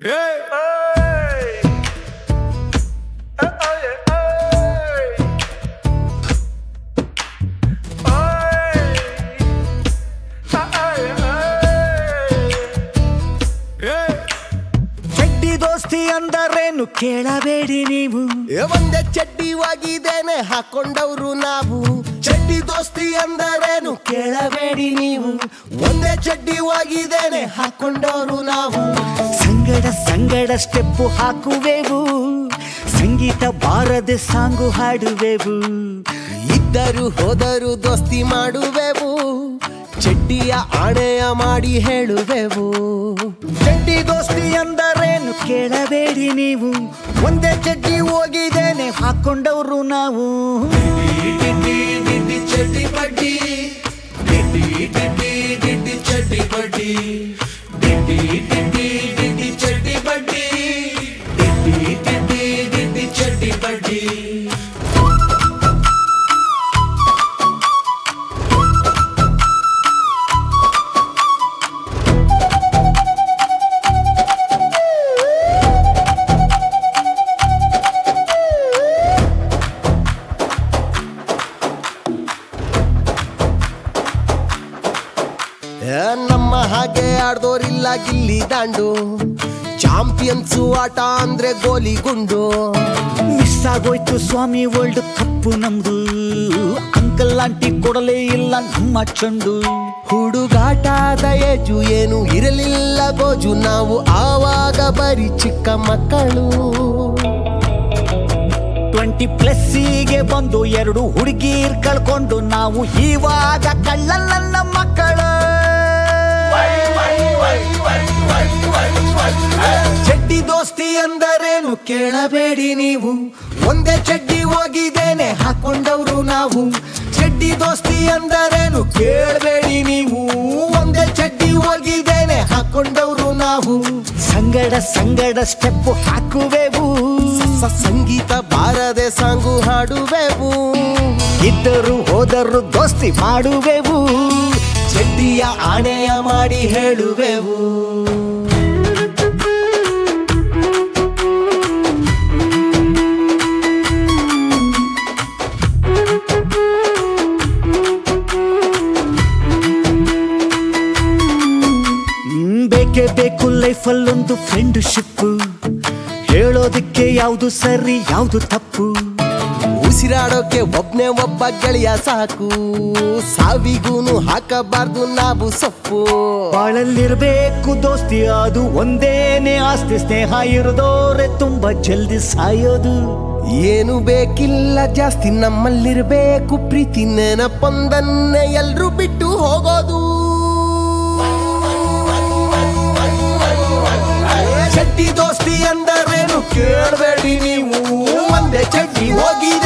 ಚಡ್ಡಿ ದೋಸ್ತಿ ಅಂದರೇನು ಕೇಳಬೇಡಿ ನೀವು ಏ ಒಂದೇ ಚಡ್ಡಿ ಒಗಿದೇನೆ ಹಾಕೊಂಡವ್ರು ನಾವು ಚಡ್ಡಿ ದೋಸ್ತಿ ಅಂದರೇನು ಕೇಳಬೇಡಿ ನೀವು ಒಂದೇ ಚಡ್ಡಿ ಒಗಿದೇನೆ ಹಾಕೊಂಡವ್ರು ನಾವು ಸಂಗಡ ಸಂಗಡ ಸ್ಟೆಪ್ಪು ಹಾಕುವೆವು ಸಂಗೀತ ಬಾರದೆ ಸಾಂಗು ಹಾಡುವೆವು ಇದ್ದರು ಹೋದರು ದೋಸ್ತಿ ಮಾಡುವೆವು ಚಡ್ಡಿಯ ಆಣೆಯ ಮಾಡಿ ಹೇಳುವೆವು ಚಡ್ಡಿ ದೋಸ್ತಿ ಅಂದರೇನು ಕೇಳಬೇಡಿ ನೀವು ಒಂದೇ ಚಡ್ಡಿ ಹೋಗಿದ್ದೇನೆ ಹಾಕೊಂಡವ್ರು ನಾವು ಚಡ್ಡಿ ಬಡ್ಡಿ ಡಿಡ್ಡಿ ಡಿಡ್ಡಿ ಡಿಡ್ಡಿ ಚಡ್ಡಿ ಬಡ್ಡಿ ಡಿಡ್ಡಿ ಡಿಡ್ಡಿ ಡಿಡ್ಡಿ ಚಡ್ಡಿ ಬಡ್ಡಿ ಡಿಡ್ಡಿ ಡಿಡ್ಡಿ ಡಿಡ್ಡಿ ಚಡ್ಡಿ ಬಡ್ಡಿ ಏ, ನಮ್ಮ ಹಾಗೆ ಆಡ್ದೋರಿಲ್ಲ ಗಿಲ್ಲಿ ದಾಂಡು ಚಾಂಪಿಯನ್ಸು ಆಟ ಅಂದ್ರೆ ಗೋಲಿ ಗುಂಡು ಮಿಸ್ ಆಗೋಯ್ತು ಸ್ವಾಮಿ ವರ್ಲ್ಡ್ ಕಪ್ಪು ನಮ್ದು ಅಂಕಲ್ ಆಂಟಿ ಕೊಡಲೇ ಇಲ್ಲ ನಮ್ಮ ಚೆಂಡು ಹುಡುಗಾಟದ ಏಜು ಏನು ಇರಲಿಲ್ಲ ಗೋಜು ನಾವು ಆವಾಗ ಬರೀ ಚಿಕ್ಕ ಮಕ್ಕಳು ಟ್ವೆಂಟಿ ಪ್ಲಸ್ಸಿಗೆ ಬಂದು ಎರಡು ಹುಡುಗೀರ್ ಕಳ್ಕೊಂಡು ನಾವು ಇವಾಗ ಕಳ್ಳ ನನ್ನ ಮಕ್ಕಳು ಚಡ್ಡಿ ದೋಸ್ತಿ ಅಂದರೇನು ಕೇಳಬೇಡಿ ನೀವು ಒಂದೇ ಚಡ್ಡಿ ಹೋಗಿದ್ದೇನೆ ಹಾಕೊಂಡವ್ರು ನಾವು ಚಡ್ಡಿ ದೋಸ್ತಿ ಅಂದರೇನು ಕೇಳಬೇಡಿ ನೀವು ಒಂದೇ ಚಡ್ಡಿ ಹೋಗಿದ್ದೇನೆ ಹಾಕೊಂಡವ್ರು ನಾವು ಸಂಗಡ ಸಂಗಡ ಸ್ಟೆಪ್ ಹಾಕುವೆವು ಸ- ಸಂಗೀತ ಬಾರದೆ ಸಾಂಗು ಹಾಡುವೆವು ಇದ್ದರು ಹೋದರು ದೋಸ್ತಿ ಮಾಡುವೆವು ಚಡ್ಡಿಯ ಆಣೆಯ ಮಾಡಿ ಹೇಳುವೆವು ಹ್ಮ್, ಬೇಕೇ ಬೇಕು ಲೈಫಲ್ಲೊಂದು ಫ್ರೆಂಡ್ಶಿಪ್ ಹೇಳೋದಕ್ಕೆ ಯಾವುದು ಸರಿ ಯಾವುದು ತಪ್ಪು ಉಸಿರಾಡೋಕೆ ಒಬ್ನೇ ಒಬ್ಬ ಗೆಳೆಯ ಸಾಕು ಸಾವಿಗೂನು ಹಾಕಬಾರ್ದು ನಾವು ಸೊಪ್ಪು ಬಾಳಲ್ಲಿರ್ಬೇಕು ದೋಸ್ತಿ ಅದು ಒಂದೇನೆ ಆಸ್ತಿ ಸ್ನೇಹ ಇರದೋರೆ ತುಂಬಾ ಜಲ್ದಿ ಸಾಯೋದು ಏನು ಬೇಕಿಲ್ಲ ಜಾಸ್ತಿ ನಮ್ಮಲ್ಲಿರ್ಬೇಕು ಪ್ರೀತಿ ನೆನಪೊಂದನ್ನೇ ಎಲ್ರು ಬಿಟ್ಟು ಹೋಗೋದು ಚಡ್ಡಿ ದೋಸ್ತಿ ಅಂದರೇನು ಕೇಳಬೇಡಿ ನೀವು ಒಂದೇ ಚಡ್ಡಿ ಹೋಗಿ